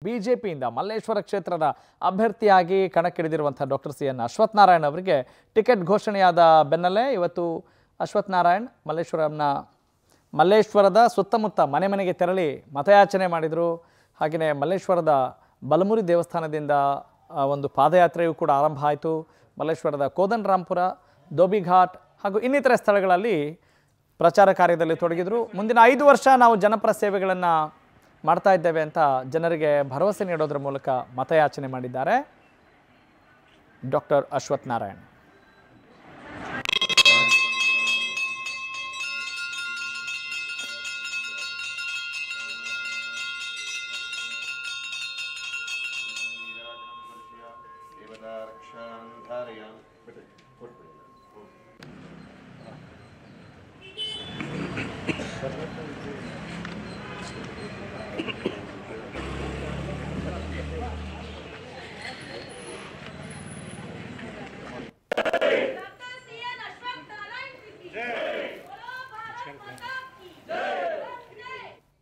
ಬಿಜೆಪಿಯಿಂದ ಮಲ್ಲೇಶ್ವರ ಕ್ಷೇತ್ರದ ಅಭ್ಯರ್ಥಿಯಾಗಿ ಕಣಕ್ಕಿಳಿದಿರುವಂಥ doctor C N Ashwath Narayan ಅವರಿಗೆ ಟಿಕೆಟ್ ಘೋಷಣೆಯಾದ ಬೆನ್ನಲ್ಲೇ ಇವತ್ತು ಅಶ್ವಥ್ ನಾರಾಯಣ್ ಮಲ್ಲೇಶ್ವರಂನ ಮಲ್ಲೇಶ್ವರದ ಸುತ್ತಮುತ್ತ ಮನೆ ಮನೆಗೆ ತೆರಳಿ ಮತಯಾಚನೆ ಮಾಡಿದರು ಹಾಗೆಯೇ ಮಲ್ಲೇಶ್ವರದ ಬಲಮುರಿ ದೇವಸ್ಥಾನದಿಂದ ಆ, ಒಂದು ಪಾದಯಾತ್ರೆಯೂ ಕೂಡ ಆರಂಭ ಆಯಿತು ಮಲ್ಲೇಶ್ವರದ ಕೋದನರಾಂಪುರ ಧೋಬಿಘಾಟ್ ಹಾಗೂ ಇನ್ನಿತರೆ ಸ್ಥಳಗಳಲ್ಲಿ ಪ್ರಚಾರ ಕಾರ್ಯದಲ್ಲಿ ತೊಡಗಿದ್ರು ಮುಂದಿನ ಐದು ವರ್ಷ ನಾವು ಜನಪರ ಸೇವೆಗಳನ್ನು ಮಾಡ್ತಾ ಇದ್ದೇವೆ ಅಂತ ಜನರಿಗೆ ಭರವಸೆ ನೀಡೋದ್ರ ಮೂಲಕ ಮತಯಾಚನೆ ಮಾಡಿದ್ದಾರೆ ಡಾಕ್ಟರ್ ಅಶ್ವಥ್ ನಾರಾಯಣ್ सीएन अश्वत्थ नारायण की जय बोलो भारत माता की जय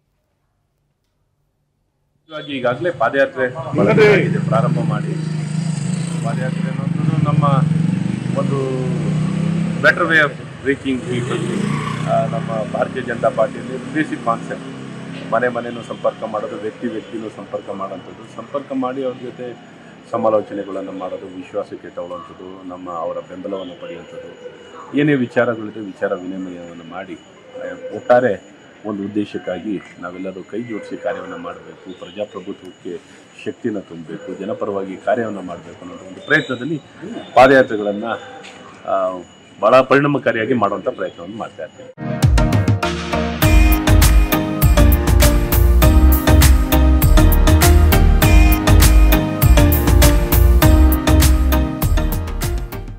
ಇವಾಗ ಈಗಾಗಲೇ ಪಾದಯಾತ್ರೆ ಇದೆ ಪ್ರಾರಂಭ ಮಾಡಿ ಪಾದಯಾತ್ರೆ ಅನ್ನೋದು ನಮ್ಮ ಒಂದು better way of reaching people ನಮ್ಮ ಭಾರತೀಯ ಜನತಾ ಪಾರ್ಟಿಯಲ್ಲಿ ಬೇಸಿಕ್ ಕಾನ್ಸೆಪ್ಟ್ ಮನೆ ಮನೆಯೂ ಸಂಪರ್ಕ ಮಾಡೋದು ವ್ಯಕ್ತಿ ವ್ಯಕ್ತಿನೂ ಸಂಪರ್ಕ ಮಾಡೋಂಥದ್ದು ಸಂಪರ್ಕ ಮಾಡಿ ಅವ್ರ ಜೊತೆ ಸಮಾಲೋಚನೆಗಳನ್ನು ಮಾಡೋದು ವಿಶ್ವಾಸಕ್ಕೆ ತಗೊಳ್ಳುವಂಥದ್ದು ನಮ್ಮ ಅವರ ಬೆಂಬಲವನ್ನು ಪಡೆಯುವಂಥದ್ದು ಏನೇ ವಿಚಾರಗಳಿದೆ ವಿಚಾರ ವಿನಿಮಯವನ್ನು ಮಾಡಿ ಆ, ಒಟ್ಟಾರೆ ಒಂದು ಉದ್ದೇಶಕ್ಕಾಗಿ ನಾವೆಲ್ಲರೂ ಕೈ ಜೋಡಿಸಿ ಕಾರ್ಯವನ್ನು ಮಾಡಬೇಕು ಪ್ರಜಾಪ್ರಭುತ್ವಕ್ಕೆ ಶಕ್ತಿನ ತುಂಬಬೇಕು ಜನಪರವಾಗಿ ಕಾರ್ಯವನ್ನು ಮಾಡಬೇಕು ಅನ್ನೋ ಒಂದು ಪ್ರಯತ್ನದಲ್ಲಿ ಪಾದಯಾತ್ರೆಗಳನ್ನು ಭಾಳ ಪರಿಣಾಮಕಾರಿಯಾಗಿ ಮಾಡುವಂಥ ಪ್ರಯತ್ನವನ್ನು ಮಾಡ್ತಾ ಇರ್ತೀವಿ